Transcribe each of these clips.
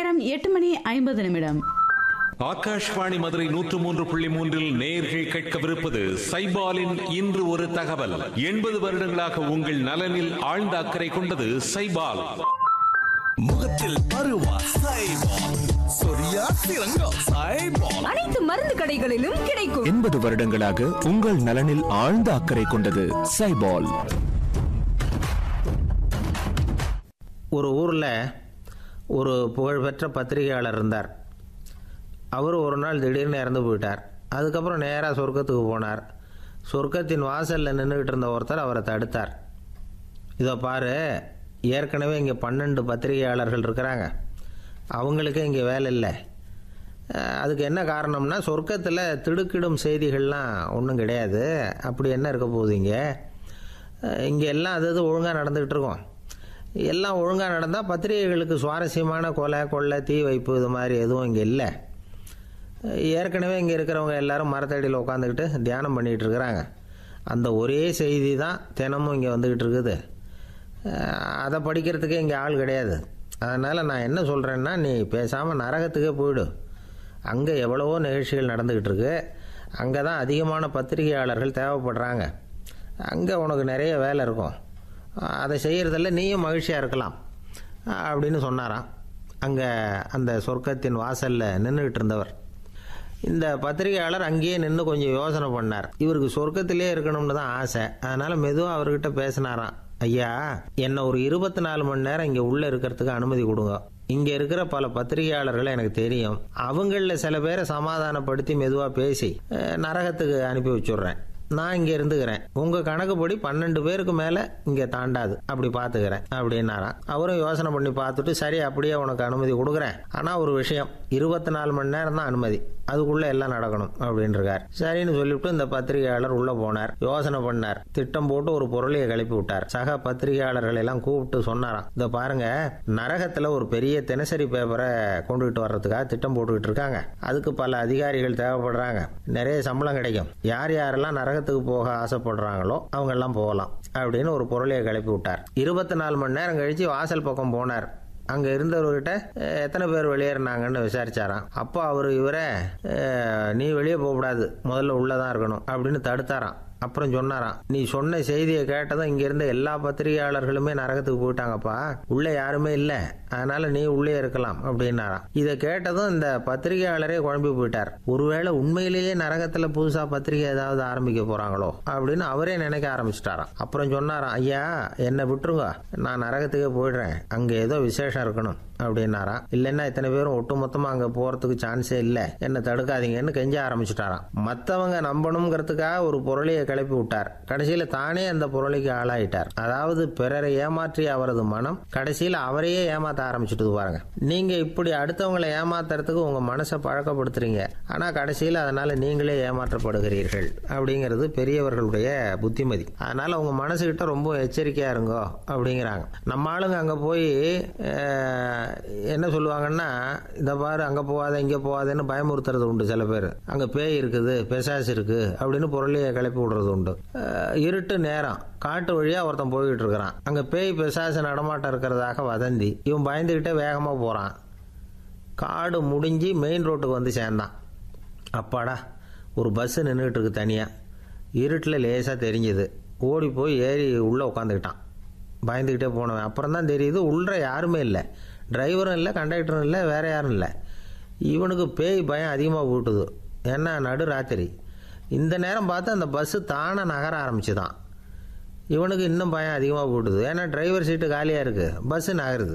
நேரம் எட்டு மணி ஐம்பது நிமிடம் ஆகாஷ்வாணி மதுரை நூற்று மூன்று புள்ளி மூன்றில் நேர்கள் கேட்கவிருப்பது சைபாலின் இன்று ஒரு தகவல் எண்பது வருடங்களாக உங்கள் நலனில் ஆழ்ந்த அக்கறை கொண்டது சைபால் முகத்தில் பருவா சைபால் சொரியா சிறங்கம் சைபால் அனைத்து மருந்து கடைகளிலும் கிடைக்கும் எண்பது வருடங்களாக உங்கள் நலனில் ஆழ்ந்த அக்கறை கொண்டது சைபால் ஒரு ஊரில் ஒரு புகழ்பெற்ற பத்திரிகையாளர் இருந்தார் அவர் ஒரு நாள் திடீர்னு இறந்து போயிட்டார் அதுக்கப்புறம் நேராக சொர்க்கத்துக்கு போனார் சொர்க்கத்தின் வாசலில் நின்றுக்கிட்டு இருந்த ஒருத்தர் அவரை தடுத்தார் இதோ பாரு ஏற்கனவே இங்கே பன்னெண்டு பத்திரிகையாளர்கள் இருக்கிறாங்க அவங்களுக்கே இங்கே வேலை இல்லை அஹ், அதுக்கு என்ன காரணம்னா சொர்க்கத்தில் திடுக்கிடும் செய்திகள்லாம் ஒன்றும் கிடையாது அப்படி என்ன இருக்க போகுது இங்கே அஹ், இங்கே எல்லாம் அது அது ஒழுங்காக நடந்துக்கிட்டு இருக்கோம் எல்லாம் ஒழுங்காக நடந்தால் பத்திரிகைகளுக்கு சுவாரஸ்யமான கொலை கொள்ளை தீ வைப்பு இது மாதிரி எதுவும் இங்கே இல்லை ஏற்கனவே இங்கே இருக்கிறவங்க எல்லாரும் மரத்தடியில் உட்காந்துக்கிட்டு தியானம் பண்ணிகிட்டு இருக்கிறாங்க அந்த ஒரே செய்தி தான் தினமும் இங்கே வந்துக்கிட்டு இருக்குது அஹ் அதை படிக்கிறதுக்கே இங்கே ஆள் கிடையாது அதனால் நான் என்ன சொல்கிறேன்னா நீ பேசாமல் நரகத்துக்கே போயிடு அங்கே எவ்வளவோ நிகழ்ச்சிகள் நடந்துக்கிட்டு இருக்கு அங்கே தான் அதிகமான பத்திரிகையாளர்கள் தேவைப்படுறாங்க அங்கே உனக்கு நிறைய வேலை இருக்கும் அஹ் அதை செய்கிறதில்ல நீயும் மகிழ்ச்சியாக இருக்கலாம் அஹ் அப்படின்னு சொன்னாராம் அங்கே அந்த சொர்க்கத்தின் வாசலில் நின்றுக்கிட்டு இருந்தவர் இந்த பத்திரிகையாளர் அங்கேயே நின்று கொஞ்சம் யோசனை பண்ணார் இவருக்கு சொர்க்கத்திலே இருக்கணும்னு தான் ஆசை அதனால மெதுவாக அவர்கிட்ட பேசினாராம் ஐயா என்னை ஒரு இருபத்தி நாலு மணி நேரம் இங்கே உள்ளே இருக்கிறதுக்கு அனுமதி கொடுங்க இங்கே இருக்கிற பல பத்திரிகையாளர்களை எனக்கு தெரியும் அவங்களில் சில பேரை சமாதானப்படுத்தி மெதுவாக பேசி அஹ், நரகத்துக்கு அனுப்பி வச்சுடுறேன் நான் இங்கே இருந்துக்கிறேன் உங்கள் கணக்குப்படி பன்னெண்டு பேருக்கு மேலே இங்கே தாண்டாது அப்படி பார்த்துக்கிறேன் அப்படின்னாராம் அவரும் யோசனை பண்ணி பார்த்துட்டு சரி அப்படியே உனக்கு அனுமதி கொடுக்குறேன் ஆனால் ஒரு விஷயம் இருபத்தி நாலு மணி நேரம் தான் அனுமதி அதுக்குள்ளே எல்லாம் நடக்கணும் அப்படின்றார் சரின்னு சொல்லிவிட்டு இந்த பத்திரிகையாளர் உள்ளே போனார் யோசனை பண்ணார் திட்டம் போட்டு ஒரு பொருளையை கிளப்பி விட்டார் சக பத்திரிகையாளர்களை எல்லாம் கூப்பிட்டு சொன்னாராம் இதை பாருங்க நரகத்தில் ஒரு பெரிய தினசரி பேப்பரை கொண்டுகிட்டு வர்றதுக்காக திட்டம் போட்டுக்கிட்டு இருக்காங்க அதுக்கு பல அதிகாரிகள் தேவைப்படுறாங்க நிறைய சம்பளம் கிடைக்கும் யார் யாரெல்லாம் நரகத்துக்கு போக ஆசைப்படுறாங்களோ அவங்க எல்லாம் போகலாம் அப்படின்னு ஒரு பொருளையை கிளப்பி விட்டார் இருபத்தி நாலு மணி நேரம் கழிச்சு வாசல் பக்கம் போனார் அங்க இருந்தவர்கிட்ட "அஹ், எத்தனை பேர் வெளியேறினாங்கன்னு விசாரிச்சாராம் அப்போ அவர் இவரை "அஹ், நீ வெளியே போகக்கூடாது முதல்ல உள்ளதான் இருக்கணும் அப்படின்னு தடுத்தாராம் அப்புறம் சொன்னாராம் நீ சொன்ன செய்தியை கேட்டதும் இங்க இருந்த எல்லா பத்திரிகையாளர்களுமே நரகத்துக்கு போயிட்டாங்கப்பா உள்ள யாருமே இல்லை அதனால நீ உள்ளே இருக்கலாம் அப்படின்னாராம் இதை கேட்டதும் இந்த பத்திரிகையாளரே குழம்பி போயிட்டார் ஒருவேளை உண்மையிலேயே நரகத்துல புதுசா பத்திரிகை ஏதாவது ஆரம்பிக்க போறாங்களோ அப்படின்னு அவரே நினைக்க ஆரம்பிச்சிட்டாராம் அப்புறம் சொன்னாராம் ஐயா என்னை விட்டுருங்க நான் நரகத்துக்கே போயிடுறேன் அங்க ஏதோ விசேஷம் இருக்கணும் அப்படின்னாராம் இல்லைன்னா இத்தனை பேரும் ஒட்டுமொத்தமா அங்க போறதுக்கு சான்ஸே இல்லை என்ன தடுக்காதீங்கன்னு கெஞ்ச ஆரம்பிச்சிட்டாராம் மத்தவங்க நம்பணுங்கிறதுக்காக ஒரு பொருளையை கிளப்பி விட்டார் கடைசியில தானே அந்த பொருளைக்கு ஆளாயிட்டார் அதாவது பிறரை ஏமாற்றிய அவரது மனம் கடைசியில அவரையே ஏமாத்த ஆரம்பிச்சுட்டு பாருங்க நீங்க இப்படி அடுத்தவங்களை ஏமாத்துறதுக்கு உங்க மனசை பழக்கப்படுத்துறீங்க ஆனா கடைசியில அதனால நீங்களே ஏமாற்றப்படுகிறீர்கள் அப்படிங்கிறது பெரியவர்களுடைய புத்திமதி அதனால உங்க மனசுகிட்ட ரொம்ப எச்சரிக்கையா இருங்கோ அப்படிங்கிறாங்க நம்ம ஆளுங்க அங்க போய் அஹ், என்ன சொல்லுவாங்கன்னா இந்த பாரு அங்க போகாத இங்க போகாதன்னு பயமுறுத்துறது உண்டு சில பேர் அங்க பேய் இருக்குது பெசாசு இருக்கு அப்படின்னு பொருளையை கிளப்பி விடுறது உண்டு அஹ், இருட்டு நேரம் காட்டு வழியா ஒருத்தன் போய்கிட்டு இருக்கிறான் அங்க பேய் பெசாசு நடமாட்டம் இருக்கிறதாக வதந்தி இவன் பயந்துகிட்டே வேகமா போறான் காடு முடிஞ்சு மெயின் ரோட்டுக்கு வந்து சேர்ந்தான் அப்பாடா ஒரு பஸ் நின்றுட்டு இருக்கு தனியாக இருட்டில் லேசாக தெரிஞ்சுது ஓடி போய் ஏறி உள்ளே உட்காந்துக்கிட்டான் பயந்துக்கிட்டே போனவன் அப்புறம் தான் தெரியுது உள்ள யாருமே இல்லை டிரைவரும் இல்லை கண்டக்டரும் இல்லை வேற யாரும் இல்லை இவனுக்கு பேய் பயம் அதிகமாக போட்டுது ஏன்னா நடு ராத்திரி இந்த நேரம் பார்த்து அந்த பஸ்ஸு தானே நகர ஆரம்பிச்சுதான் இவனுக்கு இன்னும் பயம் அதிகமாக போட்டுது ஏன்னா டிரைவர் சீட்டு காலியாக இருக்குது பஸ்ஸு நகருது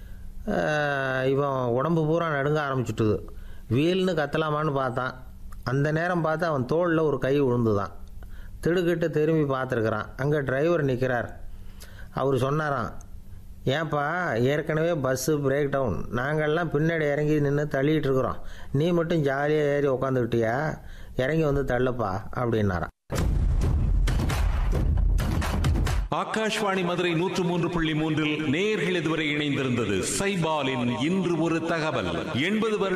ஆஹ் இவன் உடம்பு பூரா நடுங்க ஆரம்பிச்சுட்டுது வீல்னு கத்தலாமான்னு பார்த்தான் அந்த நேரம் பார்த்து அவன் தோளில் ஒரு கை விழுந்துதான் திடுக்கிட்டு திரும்பி பார்த்துருக்குறான் அங்கே டிரைவர் நிற்கிறார் அவர் சொன்னாராம் ஏன்பா ஏற்கனவே பஸ்ஸு பிரேக் டவுன் நாங்கள்லாம் பின்னாடி இறங்கி நின்று தள்ளிட்டு இருக்கிறோம் நீ மட்டும் ஜாலியாக ஏறி உக்காந்துக்கிட்டியா இறங்கி வந்து தள்ளுப்பா அப்படின்னாராம் ஆகாஷ்வாணி மதுரை நூற்று மூன்று புள்ளி மூன்றில் நேர்கள் இதுவரை இணைந்திருந்தது சைபாலின் இன்று ஒரு தகவல் எண்பது வருட